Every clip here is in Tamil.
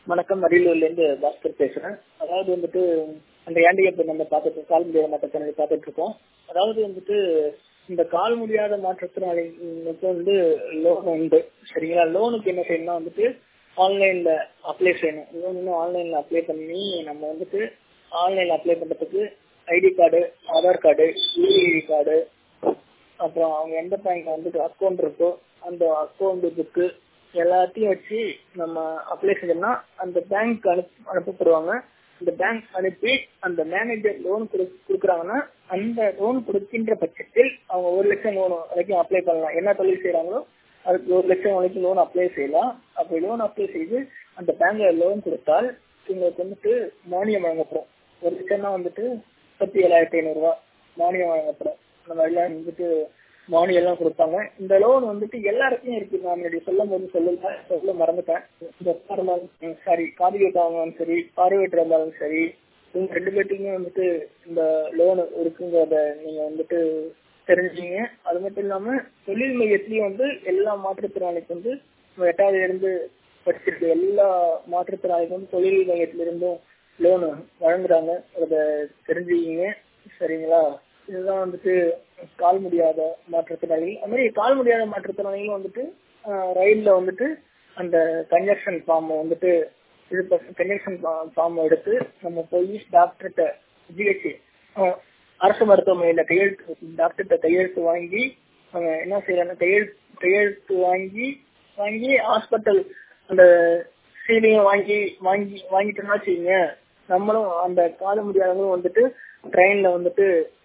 வணக்கம் அரியலூர்ல இருந்து பாஸ்கர் பேசுறேன் அதாவது வந்துட்டு அந்த ஹேண்டிகேப் நம்ம பார்த்துட்டு கால் முடியாத மாற்றத்தினால பார்த்துட்டு இருக்கோம் அதாவது வந்துட்டு இந்த கால் முடியாத மாற்றத்தினாலுக்கு வந்து லோன் உண்டு சரிங்களா லோனுக்கு என்ன செய்யணும்னா வந்துட்டு ஆன்லைன்ல அப்ளை செய்யணும் லோன் இன்னும் ஆன்லைன்ல அப்ளை பண்ணி நம்ம வந்துட்டு ஆன்லைன்ல அப்ளை பண்றதுக்கு ID card Aadhaar card UID card அப்புறம் அவங்க எந்த பேங்க்ல வந்துட்டு அக்கௌண்ட் இருக்கோ அந்த அக்கௌண்ட் புக்கு எல்லாத்தையும் வச்சு நம்ம அப்ளை செஞ்சோம்னா அந்த பேங்க் அனுப்ப அனுப்பப்படுவாங்க அந்த பேங்க் அனுப்பி அந்த மேனேஜர் லோன் கொடுக்குறாங்கன்னா அந்த லோன் கொடுக்கின்ற பட்சத்தில் அவங்க ஒரு லட்சம் லோன் வரைக்கும் அப்ளை பண்ணலாம் என்ன தொழில் செய்யறாங்களோ அதுக்கு ஒரு லட்சம் வரைக்கும் லோன் அப்ளை செய்யலாம் அப்படி லோன் அப்ளை செய்து அந்த பேங்க்ல லோன் கொடுத்தால் உங்களுக்கு வந்துட்டு மானியம் வழங்கப்படும் ஒரு லட்சம்னா வந்துட்டு முப்பத்தி ஏழாயிரத்தி ஐநூறு ரூபாய் மானியம் வழங்கப்படும் அந்த மாதிரிலாம் வந்துட்டு மானியம் எல்லாம் கொடுப்பாங்க இந்த லோன் வந்துட்டு எல்லாருக்கும் இருக்கு நான் முன்னாடி சொல்லும் போது சொல்லல சொல்ல மறந்துட்டேன் இந்த சாரி காது கேட்காமலும் சரி பார்வையற்ற இருந்தாலும் சரி இவங்க ரெண்டு பேர்ட்டுக்குமே வந்துட்டு இந்த லோன் இருக்குங்கிறத நீங்க வந்துட்டு தெரிஞ்சுங்க அது மட்டும் இல்லாம தொழில் மையத்திலயும் வந்து எல்லா மாற்றுத்திறனாளிக்கு வந்து எட்டாவது இருந்து படிச்சிருக்க எல்லா மாற்றுத்திறனாளிக்கும் வந்து தொழில் மையத்தில இருந்தும் லோன் வழங்குறாங்க அதை தெரிஞ்சுக்கிங்க சரிங்களா இதுதான் வந்துட்டு கால் முடியாத மாற்றுத்திறனாளிகள் அது மாதிரி கால் முடியாத மாற்றுத்திறனாளிகளும் வந்துட்டு ரயில்ல வந்துட்டு அந்த கன்ஜக்ஷன் ஃபார்ம் வந்துட்டு இது கன்ஜக்ஷன் ஃபார்ம் எடுத்து நம்ம போய் டாக்டர்கிட்ட ஜிஹெச் அரசு மருத்துவமனையில கையெழுத்து டாக்டர்கிட்ட கையெழுத்து வாங்கி அவங்க என்ன செய்யறாங்க கையெழுத்து கையெழுத்து வாங்கி வாங்கி ஹாஸ்பிட்டல் அந்த சீலையும் வாங்கி வாங்கி வாங்கிட்டோம்னா வச்சுக்கோங்க நம்மளும் அந்த கால முடியாதவங்களும் வந்துட்டு ட்ரெயின்ல வந்துட்டு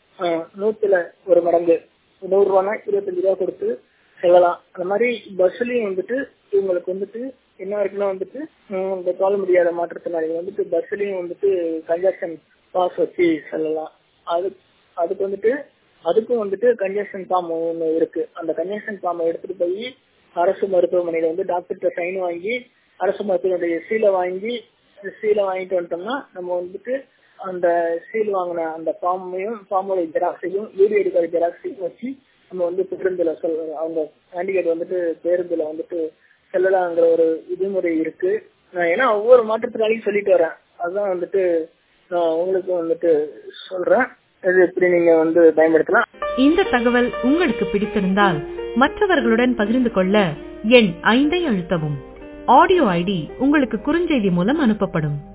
நூத்துல ஒரு மடங்கு நூறு ரூபானா இருபத்தஞ்சு ரூபா கொடுத்து செல்லலாம் அந்த மாதிரி பஸ்லயும் வந்துட்டு இவங்களுக்கு வந்துட்டு என்ன இருக்குன்னா வந்துட்டு இந்த கால முடியாத மாற்றத்தினால வந்துட்டு பஸ்லயும் வந்துட்டு கன்ஜக்ஷன் பாஸ் வச்சு செல்லலாம் அது அதுக்கு வந்துட்டு அதுக்கும் வந்துட்டு கன்ஜக்ஷன் ஃபார்ம் ஒன்று இருக்கு அந்த கன்ஜக்ஷன் ஃபார்ம் எடுத்துட்டு போய் அரசு மருத்துவமனையில வந்து டாக்டர்கிட்ட சைன் வாங்கி அரசு மருத்துவமனைய சீலை வாங்கி சீலை வாங்கிட்டு வந்துட்டோம்னா நம்ம வந்துட்டு அந்த சீல் வாங்கின அந்த ஃபார்மையும் ஃபார்மோட ஜெராக்ஸையும் யூரிஐடி கார்டு ஜெராக்ஸையும் வச்சு நம்ம வந்து பேருந்துல சொல் அவங்க ஹேண்டிகேட் வந்துட்டு பேருந்துல வந்துட்டு செல்லலாங்கிற ஒரு விதிமுறை இருக்கு நான் ஏன்னா ஒவ்வொரு மாற்றத்தினாலையும் சொல்லிட்டு வரேன் அதுதான் வந்துட்டு நான் உங்களுக்கு வந்துட்டு சொல்றேன் இது இப்படி நீங்க வந்து பயன்படுத்தலாம் இந்த தகவல் உங்களுக்கு பிடித்திருந்தால் மற்றவர்களுடன் பகிர்ந்து கொள்ள எண் ஐந்தை அழுத்தவும் ஆடியோ ஐடி உங்களுக்கு குறுஞ்செய்தி மூலம் அனுப்பப்படும்